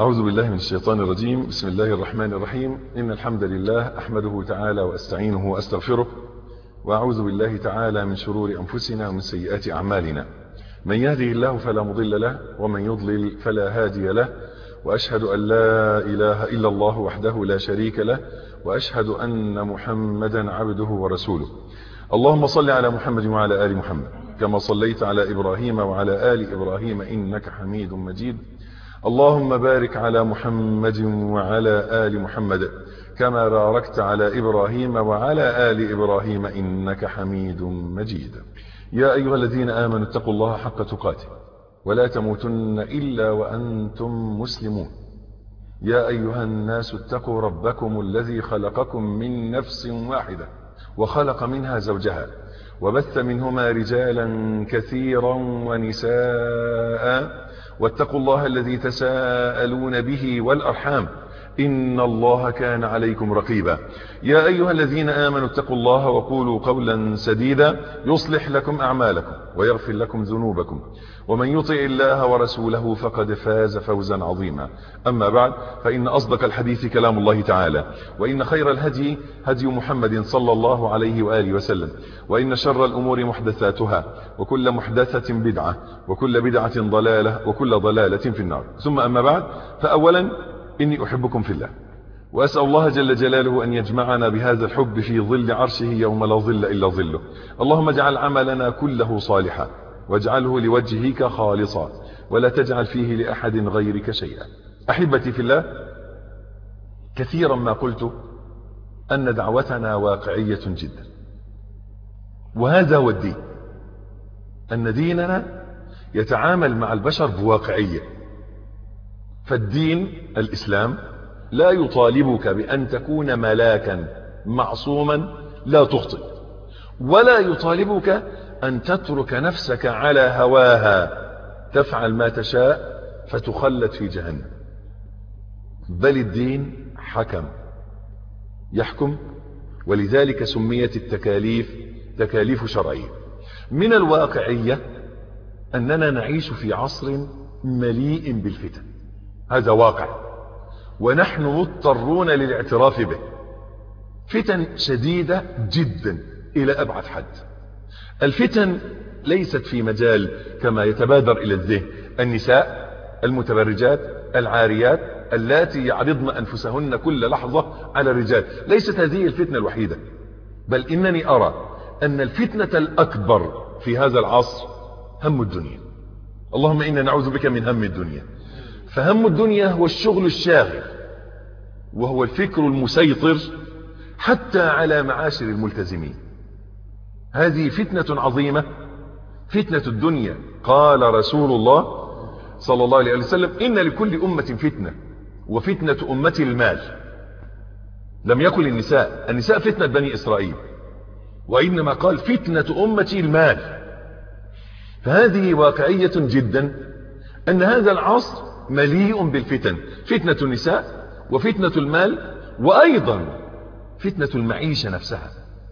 أعوذ بالله من الشيطان الرجيم بسم الله الرحمن الرحيم إن الحمد لله أحمده تعالى وأستعينه وأستغفره وأعوذ بالله تعالى من شرور أنفسنا ومن سيئات أعمالنا من يهده الله فلا مضل له ومن يضلل فلا هادي له وأشهد أن لا إله إلا الله وحده لا شريك له وأشهد أن محمدا عبده ورسوله اللهم صل على محمد وعلى آل محمد كما صليت على إبراهيم وعلى آل إبراهيم إنك حميد مجيد اللهم بارك على محمد وعلى آل محمد كما باركت على إبراهيم وعلى آل إبراهيم إنك حميد مجيد يا أيها الذين آمنوا اتقوا الله حق تقاته ولا تموتن إلا وأنتم مسلمون يا أيها الناس اتقوا ربكم الذي خلقكم من نفس واحدة وخلق منها زوجها وبث منهما رجالا كثيرا ونساء واتقوا الله الذي تساءلون به والأرحام إن الله كان عليكم رقيبا يا أيها الذين آمنوا اتقوا الله وقولوا قولا سديدا يصلح لكم أعمالكم ويغفر لكم ذنوبكم ومن يطع الله ورسوله فقد فاز فوزا عظيما أما بعد فإن أصدق الحديث كلام الله تعالى وإن خير الهدي هدي محمد صلى الله عليه وآله وسلم وإن شر الأمور محدثاتها وكل محدثة بدعة وكل بدعة ضلالة وكل ضلالة في النار ثم أما بعد فأولا إني أحبكم في الله وأسأل الله جل جلاله أن يجمعنا بهذا الحب في ظل عرشه يوم لا ظل إلا ظله اللهم اجعل عملنا كله صالحا واجعله لوجهك خالصا ولا تجعل فيه لأحد غيرك شيئا أحبتي في الله كثيرا ما قلت أن دعوتنا واقعية جدا وهذا هو الدين أن ديننا يتعامل مع البشر بواقعية فالدين الإسلام لا يطالبك بأن تكون ملاكا معصوما لا تخطئ ولا يطالبك أن تترك نفسك على هواها تفعل ما تشاء فتخلد في جهنم بل الدين حكم يحكم ولذلك سميت التكاليف تكاليف شرعية من الواقعية أننا نعيش في عصر مليء بالفتن هذا واقع ونحن مضطرون للاعتراف به فتن شديدة جدا إلى أبعد حد الفتن ليست في مجال كما يتبادر إلى الذهن النساء المتبرجات العاريات اللاتي يعرضن أنفسهن كل لحظة على الرجال ليست هذه الفتنة الوحيدة بل إنني أرى أن الفتنة الأكبر في هذا العصر هم الدنيا اللهم إنا نعوذ بك من هم الدنيا فهم الدنيا هو الشغل الشاغل وهو الفكر المسيطر حتى على معاشر الملتزمين هذه فتنة عظيمة فتنة الدنيا قال رسول الله صلى الله عليه وسلم إن لكل أمة فتنة وفتنة أمة المال لم يقل النساء النساء فتنة بني إسرائيل وإنما قال فتنة أمتي المال فهذه واقعية جدا أن هذا العصر مليء بالفتن فتنة النساء وفتنة المال وأيضا فتنة المعيشة نفسها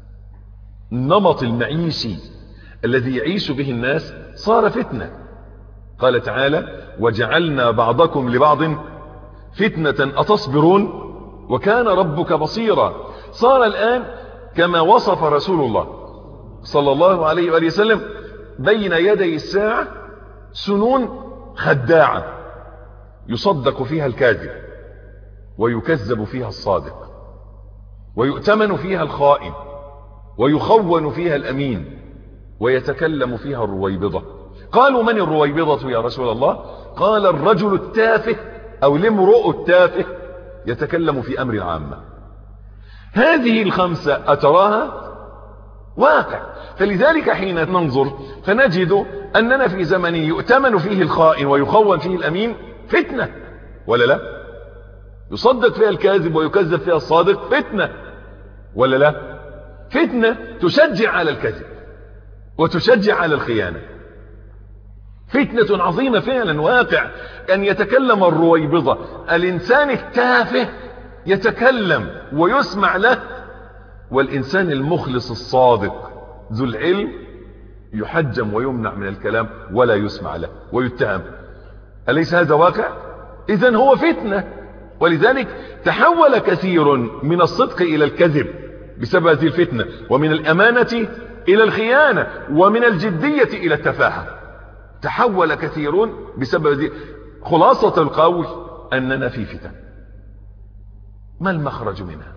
النمط المعيشي الذي يعيش به الناس صار فتنة قال تعالى وجعلنا بعضكم لبعض فتنة أتصبرون وكان ربك بصيرا صار الآن كما وصف رسول الله صلى الله عليه وآله وسلم بين يدي الساعة سنون خداعة يصدق فيها الكاذب ويكذب فيها الصادق ويؤتمن فيها الخائن ويخون فيها الأمين ويتكلم فيها الرويبضة قالوا من الرويبضة يا رسول الله قال الرجل التافه أو الامرؤ التافه يتكلم في أمر العامة هذه الخمسة أتراها واقع فلذلك حين ننظر فنجد أننا في زمن يؤتمن فيه الخائن ويخون فيه الأمين فتنة ولا لا يصدق فيها الكاذب ويكذب فيها الصادق فتنة ولا لا فتنة تشجع على الكذب وتشجع على الخيانة فتنة عظيمة فعلا واقع أن يتكلم الرويبضة الإنسان التافه يتكلم ويسمع له والإنسان المخلص الصادق ذو العلم يحجم ويمنع من الكلام ولا يسمع له ويتهم أليس هذا واقع اذا هو فتنة ولذلك تحول كثير من الصدق الى الكذب بسبب هذه الفتنة ومن الامانة الى الخيانة ومن الجدية الى التفاهة تحول كثيرون بسبب هذه خلاصة القول اننا في فتن ما المخرج منها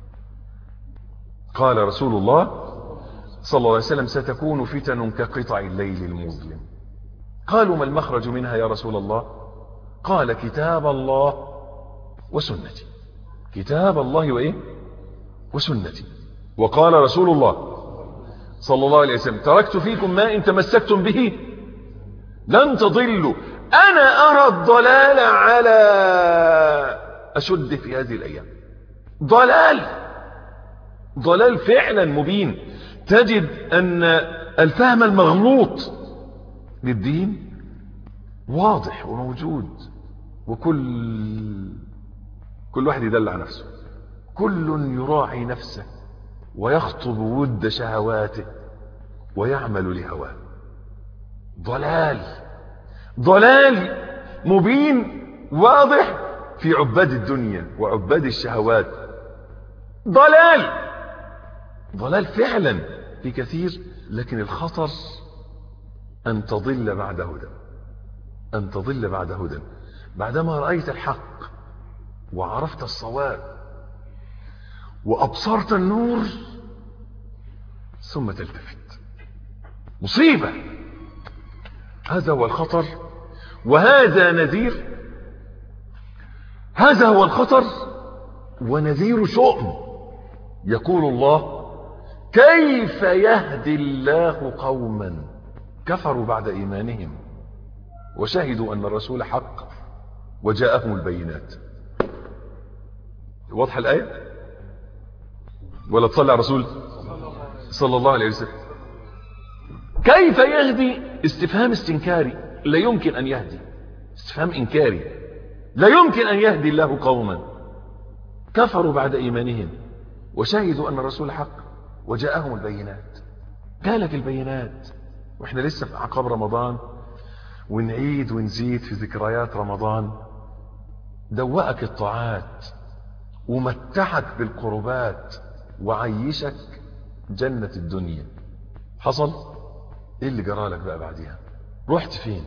قال رسول الله صلى الله عليه وسلم ستكون فتن كقطع الليل المظلم قالوا ما المخرج منها يا رسول الله قال كتاب الله وسنتي كتاب الله وإيه وسنتي وقال رسول الله صلى الله عليه وسلم تركت فيكم ما إن تمسكتم به لن تضلوا أنا أرى الضلال على أشد في هذه الأيام ضلال ضلال فعلا مبين تجد أن الفهم المغلوط للدين واضح وموجود وكل كل واحد يدلع نفسه كل يراعي نفسه ويخطب ود شهواته ويعمل لهواه ضلال ضلال مبين واضح في عباد الدنيا وعباد الشهوات ضلال ضلال فعلا في كثير لكن الخطر أن تضل بعد هدى أن تضل بعد هدى بعدما رأيت الحق وعرفت الصواب وأبصرت النور ثم تلتفت مصيبة هذا هو الخطر وهذا نذير هذا هو الخطر ونذير شؤم يقول الله كيف يهدي الله قوما كفروا بعد إيمانهم وشهدوا أن الرسول حق وجاءهم البينات واضحة الآية ولا تصلي على الرسول صلى الله عليه وسلم كيف يهدي استفهام استنكاري لا يمكن أن يهدي استفهام إنكاري لا يمكن أن يهدي الله قوما كفروا بعد إيمانهم وشهدوا أن الرسول حق وجاءهم البينات جالك البينات واحنا لسه في عقاب رمضان ونعيد ونزيد في ذكريات رمضان دوأك الطاعات ومتعك بالقربات وعيشك جنة الدنيا حصل ايه اللي جرالك بقى بعديها رحت فين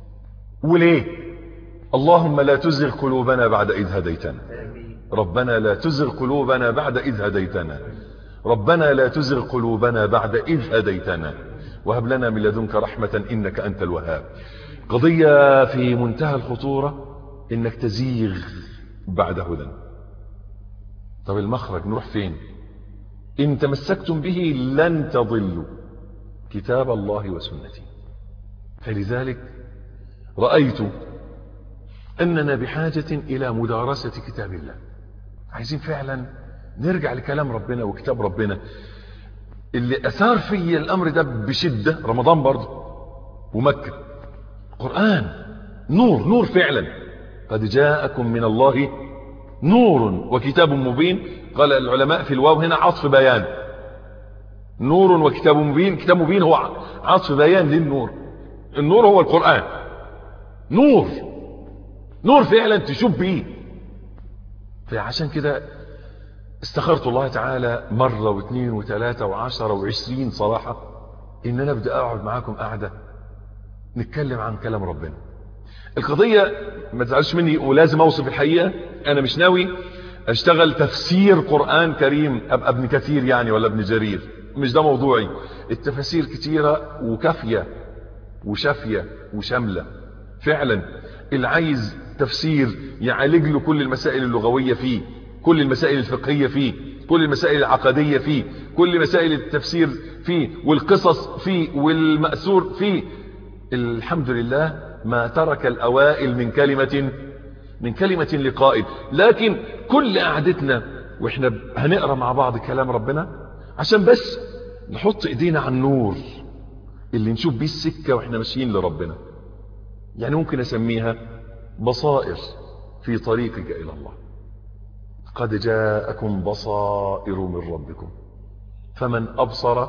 وليه اللهم لا تزغ قلوبنا بعد إذ هديتنا ربنا لا تزغ قلوبنا بعد إذ هديتنا ربنا لا تزغ قلوبنا بعد إذ هديتنا وهب لنا من لدنك رحمة إنك أنت الوهاب قضية في منتهى الخطورة إنك تزيغ بعد هدى طب المخرج نروح فين إن تمسكتم به لن تضلوا كتاب الله وسنتي فلذلك رأيت أننا بحاجة إلى مدارسة كتاب الله عايزين فعلا نرجع لكلام ربنا وكتاب ربنا اللي أثار في الأمر ده بشدة رمضان برضه ومكة قرآن نور نور فعلا قد جاءكم من الله نور وكتاب مبين قال العلماء في الواو هنا عطف بيان نور وكتاب مبين كتاب مبين هو عطف بيان للنور النور هو القرآن نور نور فعلا تشوف بيه فعشان كده استخرت الله تعالى مرة واثنين وثلاثة وعشرة وعشرين صراحة ان انا ابدأ اقعد معاكم قاعدة نتكلم عن كلام ربنا القضية ما تزعلش مني ولازم اوصف الحقيقة انا مش ناوي اشتغل تفسير قرآن كريم ابقى ابن كثير يعني ولا ابن جرير مش ده موضوعي التفاسير كتيرة وكافية وشافية وشاملة فعلا اللي عايز تفسير يعالج له كل المسائل اللغوية فيه كل المسائل الفقهية فيه كل المسائل العقدية فيه كل مسائل التفسير فيه والقصص فيه والمأثور فيه الحمد لله ما ترك الأوائل من كلمة من كلمة لقائل لكن كل قعدتنا واحنا هنقرأ مع بعض كلام ربنا عشان بس نحط ايدينا على النور اللي نشوف بيه السكة واحنا ماشيين لربنا يعني ممكن اسميها بصائر في طريقك الى الله قد جاءكم بصائر من ربكم فمن ابصر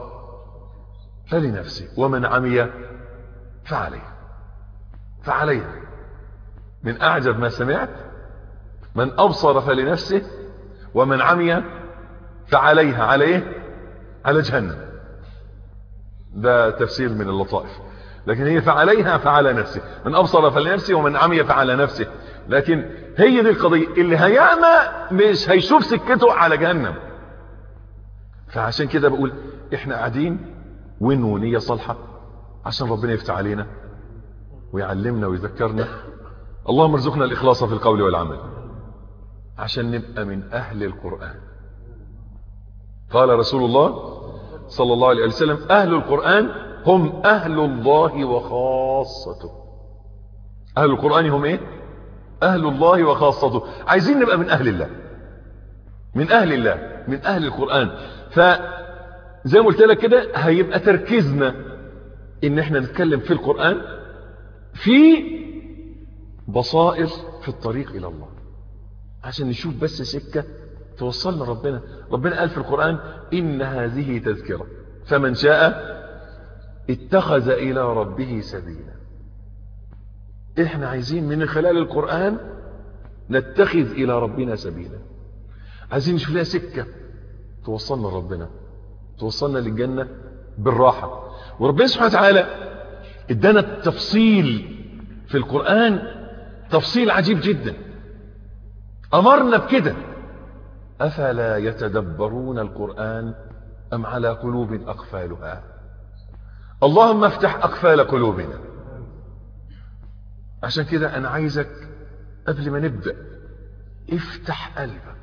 فلنفسه ومن عمي فعليه فعليه من اعجب ما سمعت من ابصر فلنفسه ومن عمي فعليها على ايه على جهنم ده تفسير من اللطائف لكن هي فعليها فعلى نفسه من ابصر فلنفسه ومن عمي فعلى نفسه لكن هي دي القضية اللي هيعمى مش هيشوف سكته على جهنم فعشان كده بقول احنا قاعدين وين نية صالحة عشان ربنا يفتح علينا ويعلمنا ويذكرنا اللهم ارزقنا الاخلاص في القول والعمل عشان نبقى من اهل القرآن قال رسول الله صلى الله عليه وسلم اهل القرآن هم اهل الله وخاصته اهل القرآن هم ايه اهل الله وخاصته عايزين نبقى من اهل الله من اهل الله من اهل القرآن فزي ما قلت لك كده هيبقى تركيزنا ان احنا نتكلم في القرآن في بصائر في الطريق الى الله عشان نشوف بس سكة توصلنا ربنا ربنا قال في القرآن إن هذه تذكرة فمن شاء اتخذ إلى ربه سبيلا احنا عايزين من خلال القرآن نتخذ إلى ربنا سبيلا عايزين نشوف لها سكة توصلنا ربنا توصلنا للجنة بالراحة وربنا سبحانه وتعالى ادانا التفصيل في القرآن تفصيل عجيب جدا أمرنا بكده أفلا يتدبرون القرآن أم على قلوب أقفالها اللهم افتح أقفال قلوبنا عشان كده أنا عايزك قبل ما نبدأ افتح قلبك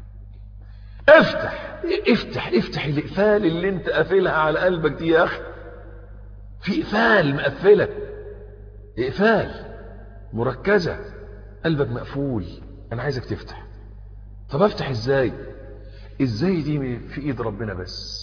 افتح افتح افتح الإقفال اللي انت قافلها على قلبك دي يا أخي في إقفال مقفلة إقفال مركزة قلبك مقفول أنا عايزك تفتح طب افتح ازاي ازاي دي في ايد ربنا بس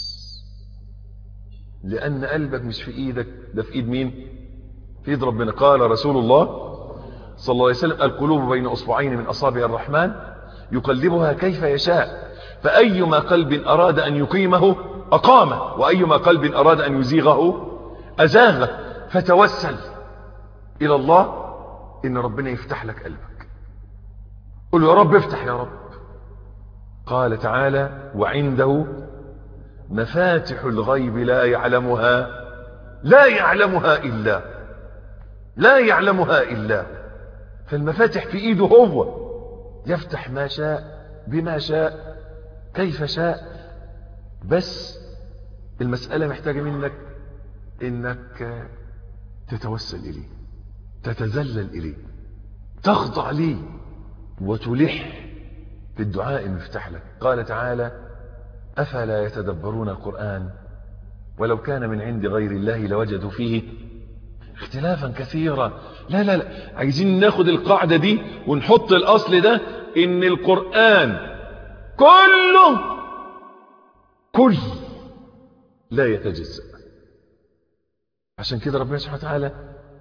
لان قلبك مش في ايدك ده في ايد مين في ايد ربنا قال رسول الله صلى الله عليه وسلم القلوب بين اصبعين من اصابع الرحمن يقلبها كيف يشاء فايما قلب اراد ان يقيمه اقامه وايما قلب اراد ان يزيغه ازاغه فتوسل الى الله ان ربنا يفتح لك قلبك قل يا رب افتح يا رب قال تعالى وعنده مفاتح الغيب لا يعلمها لا يعلمها إلا لا يعلمها إلا فالمفاتح في إيده هو يفتح ما شاء بما شاء كيف شاء بس المسألة محتاجة منك إنك تتوسل إليه تتذلل إليه تخضع ليه وتلح في الدعاء انه يفتح لك قال تعالى افلا يتدبرون القران ولو كان من عند غير الله لوجدوا فيه اختلافا كثيرا لا لا لا عايزين ناخد القاعده دي ونحط الاصل ده ان القران كله كل لا يتجزا عشان كده ربنا سبحانه وتعالى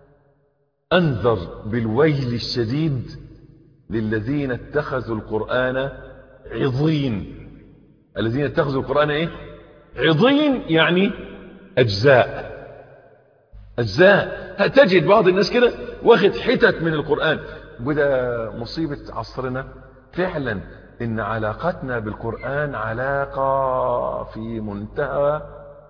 انذر بالويل الشديد للذين اتخذوا القرآن عضين الذين اتخذوا القرآن ايه عضين يعني اجزاء اجزاء تجد بعض الناس كده واخد حتت من القرآن وده مصيبة عصرنا فعلا ان علاقتنا بالقرآن علاقة في منتهى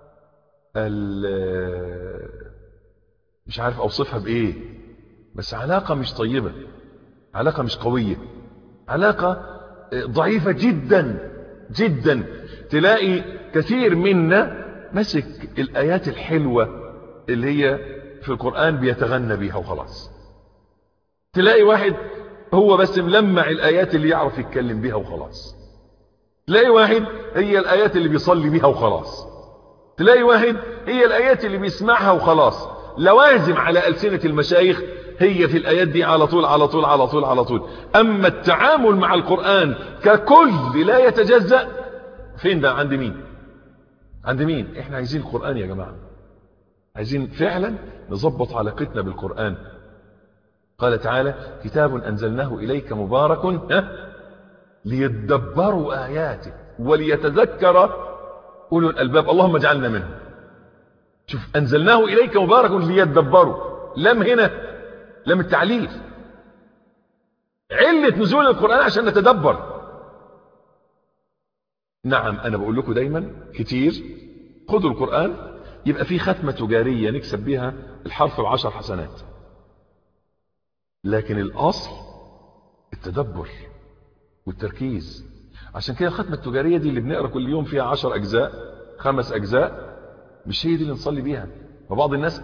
مش عارف اوصفها بايه بس علاقة مش طيبة علاقة مش قوية علاقة ضعيفة جدا جدا تلاقي كثير منا مسك الآيات الحلوة اللي هي في القرآن بيتغنى بيها وخلاص تلاقي واحد هو بس ملمع الآيات اللي يعرف يتكلم بيها وخلاص تلاقي واحد هي الآيات اللي بيصلي بيها وخلاص تلاقي واحد هي الآيات اللي بيسمعها وخلاص لوازم على ألسنة المشايخ هي في الآيات دي على طول على طول على طول على طول أما التعامل مع القرآن ككل لا يتجزأ فين ده عند مين عند مين احنا عايزين القرآن يا جماعة عايزين فعلا نظبط علاقتنا بالقرآن قال تعالى كتاب أنزلناه إليك مبارك ها ليدبروا آياته وليتذكر أولو الألباب اللهم اجعلنا منهم شوف أنزلناه إليك مبارك ليدبروا لم هنا لم التعليل علة نزول القرآن عشان نتدبر نعم أنا بقول لكم دايما كتير خدوا القرآن يبقى في ختمة تجارية نكسب بيها الحرف بعشر حسنات لكن الأصل التدبر والتركيز عشان كده الختمة التجارية دي اللي بنقرأ كل يوم فيها عشر أجزاء خمس أجزاء مش هي دي اللي نصلي بيها وبعض الناس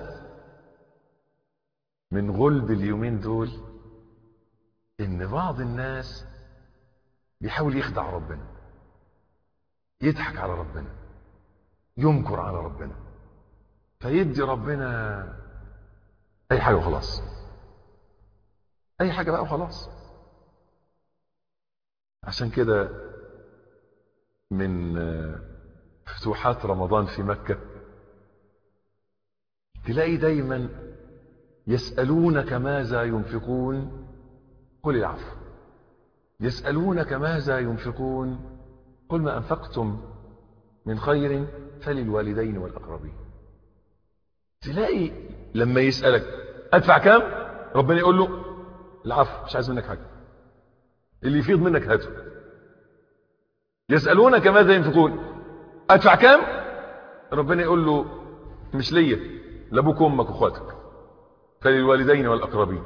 من غلب اليومين دول ان بعض الناس بيحاول يخدع ربنا يضحك على ربنا ينكر على ربنا فيدي ربنا اي حاجة وخلاص اي حاجة بقى وخلاص عشان كده من فتوحات رمضان في مكة تلاقي دايما يسألونك ماذا ينفقون قل العفو يسألونك ماذا ينفقون قل ما أنفقتم من خير فللوالدين والأقربين تلاقي لما يسألك أدفع كام ربنا يقول له العفو مش عايز منك حاجة اللي يفيض منك هاته يسألونك ماذا ينفقون أدفع كام ربنا يقول له مش ليا لابوك وامك واخواتك فللوالدين والاقربين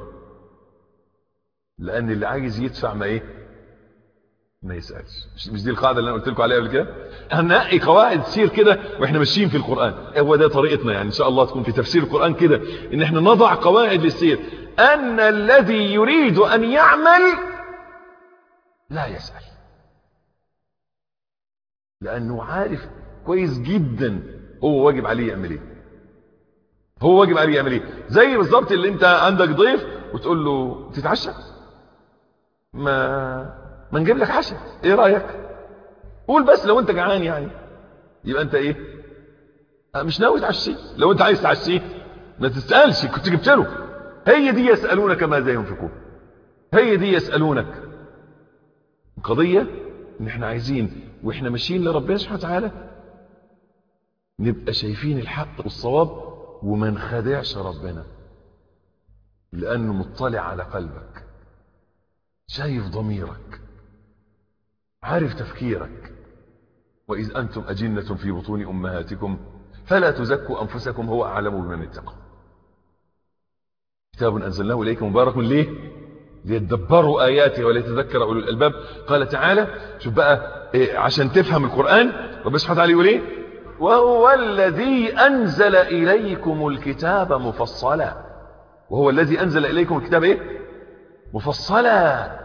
لان اللي عايز يدفع ما ايه ما يسالش مش دي القاعده اللي انا قلت لكم عليها قبل كده هنقي قواعد سير كده واحنا ماشيين في القران هو ده طريقتنا يعني ان شاء الله تكون في تفسير القران كده ان احنا نضع قواعد للسير ان الذي يريد ان يعمل لا يسال لانه عارف كويس جدا هو واجب عليه يعمل ايه هو واجب عليه يعمل ايه زي بالظبط اللي انت عندك ضيف وتقول له تتعشى ما ما نجيب لك عشاء ايه رايك قول بس لو انت جعان يعني يبقى انت ايه مش ناوي تعشيه لو انت عايز تعشيه ما تسالش كنت جبت له هي دي يسالونك ماذا ينفقون هي دي يسالونك القضيه ان احنا عايزين واحنا ماشيين لربنا سبحانه وتعالى نبقى شايفين الحق والصواب وما نخدعش ربنا لأنه مطلع على قلبك شايف ضميرك عارف تفكيرك وإذ أنتم أجنة في بطون أمهاتكم فلا تزكوا أنفسكم هو أعلم بمن اتقى كتاب أنزلناه إليكم مبارك ليه ليتدبروا آياته وليتذكر أولو الألباب قال تعالى شوف بقى إيه عشان تفهم القرآن ربنا سبحانه وتعالى يقول إيه وهو الذي أنزل إليكم الكتاب مفصلا وهو الذي أنزل إليكم الكتاب إيه مفصلا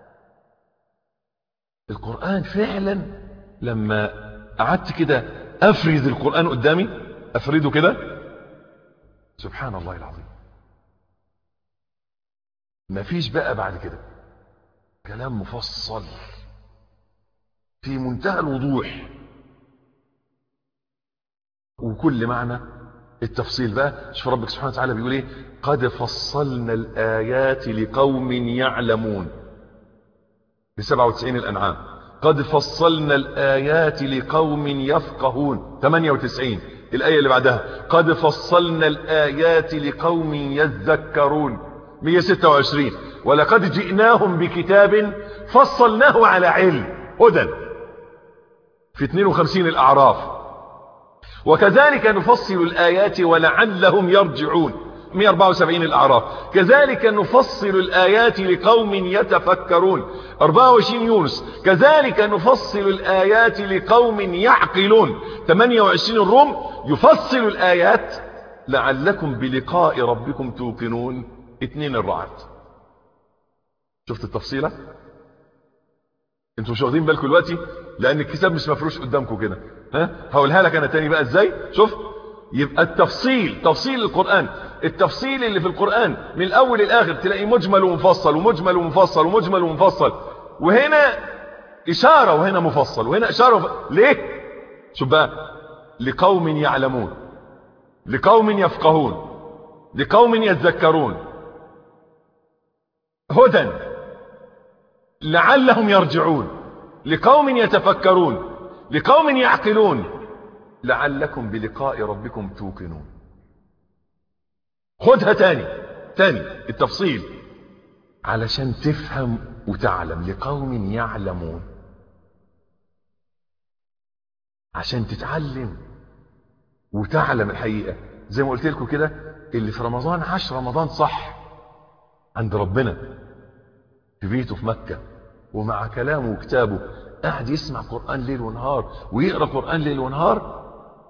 القرآن فعلا لما قعدت كده أفرد القرآن قدامي أفرده كده سبحان الله العظيم ما فيش بقى بعد كده كلام مفصل في منتهى الوضوح وكل معنى التفصيل بقى شوف ربك سبحانه وتعالى بيقول ايه قد فصلنا الآيات لقوم يعلمون ب 97 الأنعام قد فصلنا الآيات لقوم يفقهون 98 الآية اللي بعدها قد فصلنا الآيات لقوم يذكرون 126 ولقد جئناهم بكتاب فصلناه على علم هدى في 52 الأعراف وكذلك نفصل الآيات ولعلهم يرجعون 174 الأعراف كذلك نفصل الآيات لقوم يتفكرون 24 يونس كذلك نفصل الآيات لقوم يعقلون 28 الروم يفصل الآيات لعلكم بلقاء ربكم توقنون اتنين الرعد شفت التفصيلة انتوا مش واخدين بالكم دلوقتي لان الكتاب مش مفروش قدامكم كده ها هقولها لك انا تاني بقى ازاي شوف يبقى التفصيل تفصيل القرآن التفصيل اللي في القرآن من الاول للاخر تلاقي مجمل ومفصل ومجمل ومفصل ومجمل ومفصل وهنا اشارة وهنا مفصل وهنا اشارة وف... ليه شوف بقى لقوم يعلمون لقوم يفقهون لقوم يتذكرون هدى لعلهم يرجعون لقوم يتفكرون لقوم يعقلون لعلكم بلقاء ربكم توقنون خدها تاني تاني التفصيل علشان تفهم وتعلم لقوم يعلمون عشان تتعلم وتعلم الحقيقة زي ما قلت لكم كده اللي في رمضان عاش رمضان صح عند ربنا في بيته في مكة ومع كلامه وكتابه قاعد يسمع قرآن ليل ونهار ويقرأ قرآن ليل ونهار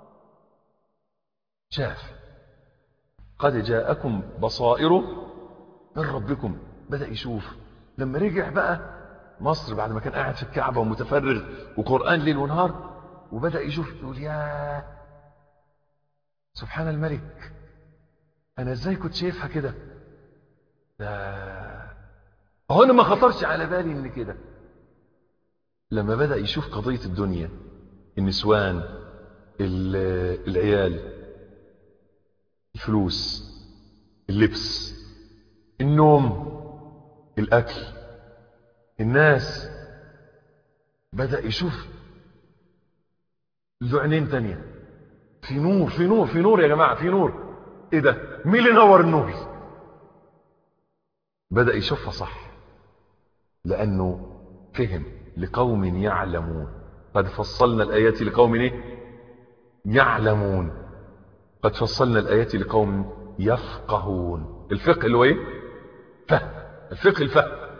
شاف قد جاءكم بصائر من ربكم بدأ يشوف لما رجع بقى مصر بعد ما كان قاعد في الكعبة ومتفرغ وقرآن ليل ونهار وبدأ يشوف يقول يا سبحان الملك أنا إزاي كنت شايفها كده ده هو أنا ما خطرش على بالي إن كده لما بدأ يشوف قضية الدنيا النسوان العيال الفلوس اللبس النوم الأكل الناس بدأ يشوف له عينين تانية في نور في نور في نور يا جماعة في نور ايه ده مين اللي نور النور بدأ يشوفها صح لأنه فهم لقوم يعلمون قد فصلنا الآيات لقوم ايه يعلمون قد فصلنا الآيات لقوم يفقهون الفقه اللي هو ايه فهم الفقه الفهم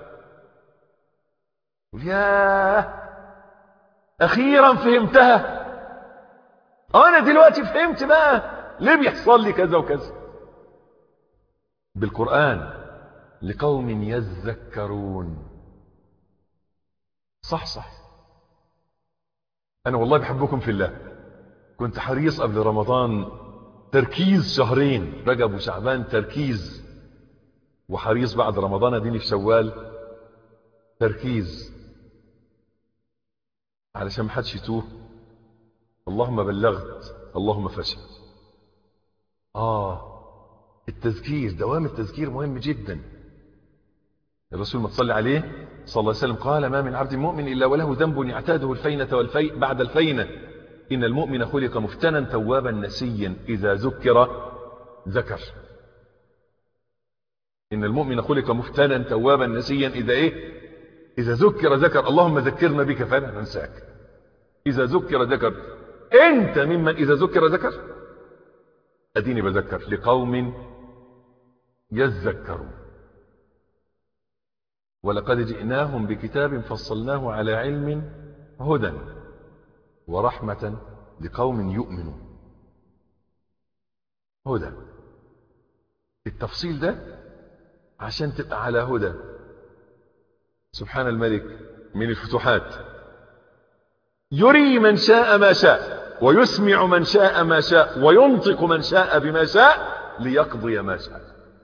ياه اخيرا فهمتها انا دلوقتي فهمت بقى ليه بيحصل لي كذا وكذا بالقرآن لقوم يذكرون صح صح انا والله بحبكم في الله كنت حريص قبل رمضان تركيز شهرين رجب وشعبان تركيز وحريص بعد رمضان اديني في شوال تركيز علشان ما حدش يتوه اللهم بلغت اللهم فشل اه التذكير دوام التذكير مهم جدا الرسول ما تصلي عليه صلى الله عليه وسلم قال ما من عبد مؤمن إلا وله ذنب يعتاده الفينة والفي بعد الفينة إن المؤمن خلق مفتنا توابا نسيا إذا ذكر ذكر إن المؤمن خلق مفتنا توابا نسيا إذا إيه إذا ذكر ذكر اللهم ذكرنا بك فلا ننساك إذا ذكر ذكر أنت ممن إذا ذكر ذكر أديني بذكر لقوم يذكرون ولقد جئناهم بكتاب فصلناه على علم هدى ورحمة لقوم يؤمنون هدى التفصيل ده عشان تبقى على هدى سبحان الملك من الفتوحات يري من شاء ما شاء ويسمع من شاء ما شاء وينطق من شاء بما شاء ليقضي ما شاء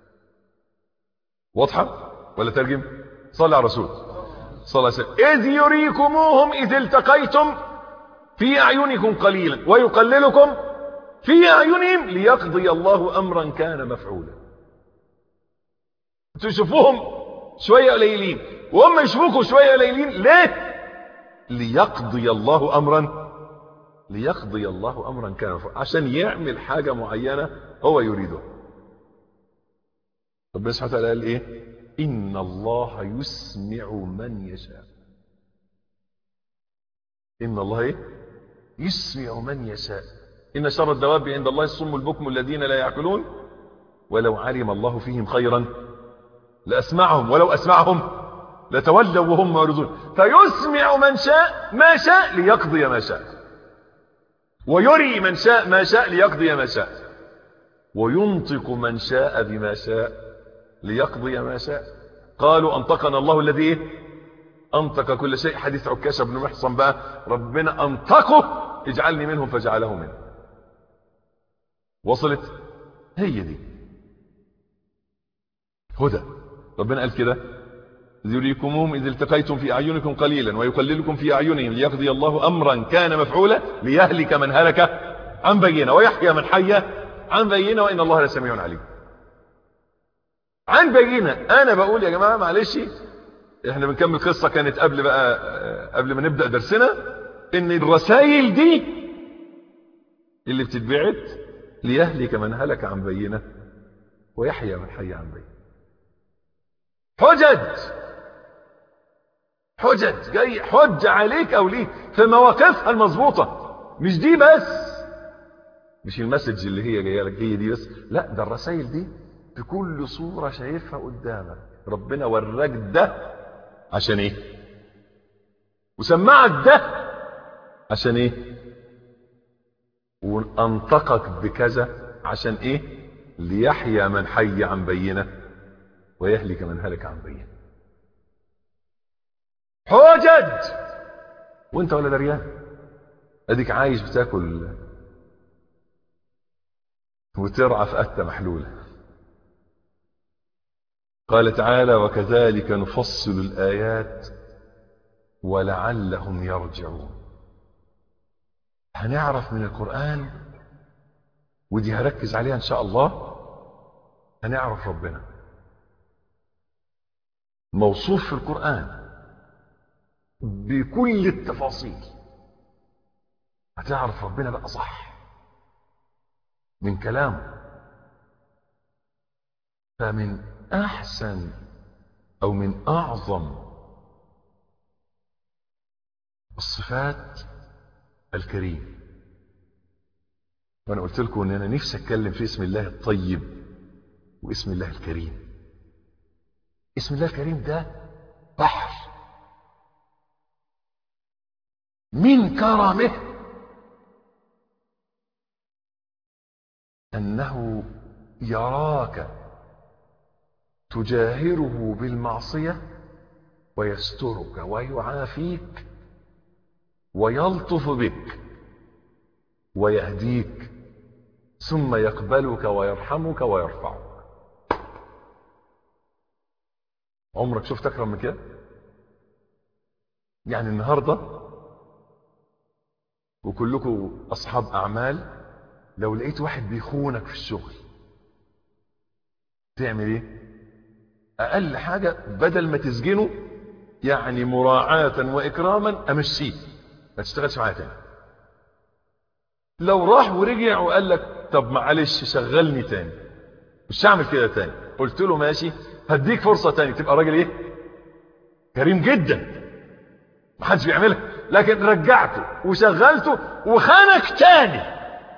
واضحة ولا ترجم صلى على رسول صلى الله عليه وسلم إذ يريكموهم إذ التقيتم في أعينكم قليلا ويقللكم في أعينهم ليقضي الله أمرا كان مفعولا تشوفوهم شوية قليلين وهم يشوفوكم شوية قليلين ليه ليقضي الله أمرا ليقضي الله أمرا كان مفعولا عشان يعمل حاجة معينة هو يريدها ربنا سبحانه وتعالى قال ايه إن الله يسمع من يشاء إن الله إيه؟ يسمع من يشاء إن شر الدواب عند الله الصم البكم الذين لا يعقلون ولو علم الله فيهم خيرا لأسمعهم ولو أسمعهم لتولوا وهم معرضون فيسمع من شاء ما شاء ليقضي ما شاء ويري من شاء ما شاء ليقضي ما شاء وينطق من شاء بما شاء ليقضي ما شاء قالوا أنطقنا الله الذي إيه؟ أنطق كل شيء حديث عكاشة بن محصن بقى ربنا أنطقه اجعلني منهم فجعله منه وصلت هي دي هدى ربنا قال كده يريكموهم إذ التقيتم في أعينكم قليلا ويقللكم في أعينهم ليقضي الله أمرا كان مفعولا ليهلك من هلك عن بينه ويحيى من حي عن بينه وإن الله لسميع عليم عن بينه أنا بقول يا جماعة معلش احنا بنكمل قصة كانت قبل بقى قبل ما نبدأ درسنا ان الرسائل دي اللي بتتبعت ليهلك من هلك عن بينه ويحيى من حي عن بينه حجج حجج جاي حج عليك او ليك في مواقفها المظبوطه مش دي بس مش المسج اللي هي جايه لك هي دي بس لا ده الرسائل دي بكل صوره شايفها قدامك ربنا وراك ده عشان ايه وسمعك ده عشان ايه وانطقك بكذا عشان ايه ليحيى من حي عن بينه ويهلك من هلك عن بينه حجج وانت ولا دريان اديك عايش بتاكل وترعى في أتة محلولة قال تعالى وكذلك نفصل الآيات ولعلهم يرجعون هنعرف من القرآن ودي هركز عليها إن شاء الله هنعرف ربنا موصوف في القرآن بكل التفاصيل هتعرف ربنا بقى صح من كلامه فمن احسن او من اعظم الصفات الكريم وانا قلت لكم ان انا نفسي اتكلم في اسم الله الطيب واسم الله الكريم اسم الله الكريم ده بحر من كرمه انه يراك تجاهره بالمعصيه ويسترك ويعافيك ويلطف بك ويهديك ثم يقبلك ويرحمك ويرفعك عمرك شفت اكرم من كده يعني النهارده وكلكم اصحاب اعمال لو لقيت واحد بيخونك في الشغل تعمل ايه اقل حاجه بدل ما تسجنه يعني مراعاه واكراما امشيه ما تشتغلش معايا تاني لو راح ورجع وقال لك طب معلش شغلني تاني مش هعمل كده تاني قلت له ماشي هديك فرصه تاني تبقى راجل ايه كريم جدا محدش بيعملها لكن رجعته وشغلته وخانك تاني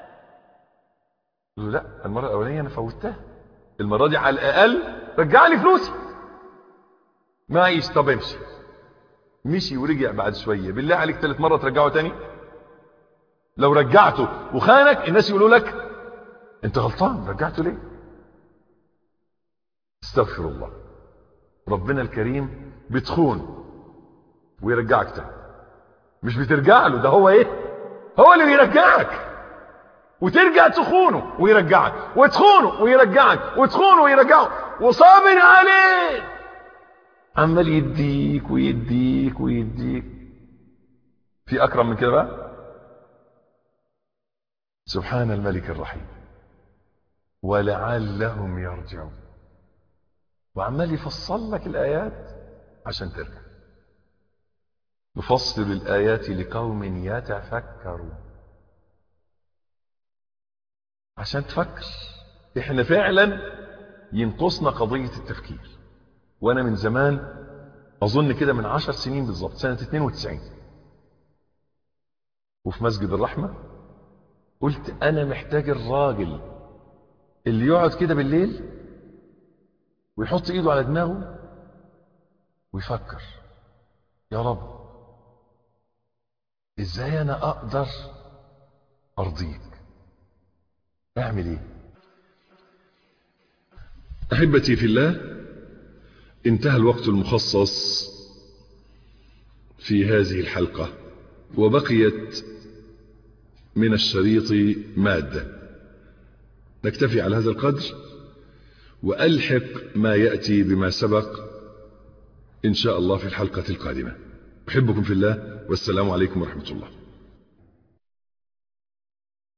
له لا المره الاولانيه انا فوتها المره دي على الاقل رجع لي فلوسي معيش طب امشي مشي ورجع بعد شويه بالله عليك ثالث مره ترجعه تاني لو رجعته وخانك الناس يقولوا لك انت غلطان رجعته ليه استغفر الله ربنا الكريم بتخون ويرجعك تاني مش بترجع له ده هو ايه هو اللي بيرجعك وترجع تخونه ويرجعك وتخونه ويرجعك وتخونه ويرجعك وصابر عليه عمال يديك ويديك ويديك في اكرم من كده بقى سبحان الملك الرحيم ولعلهم يرجعون وعمال يفصل لك الايات عشان ترجع نفصل الايات لقوم يتفكرون عشان تفكر احنا فعلا ينقصنا قضية التفكير وانا من زمان اظن كده من عشر سنين بالظبط سنة 92 وفي مسجد الرحمة قلت انا محتاج الراجل اللي يقعد كده بالليل ويحط ايده على دماغه ويفكر يا رب ازاي انا اقدر ارضيك اعمل ايه احبتي في الله انتهى الوقت المخصص في هذه الحلقة وبقيت من الشريط مادة نكتفي على هذا القدر وألحق ما يأتي بما سبق إن شاء الله في الحلقة القادمة أحبكم في الله والسلام عليكم ورحمة الله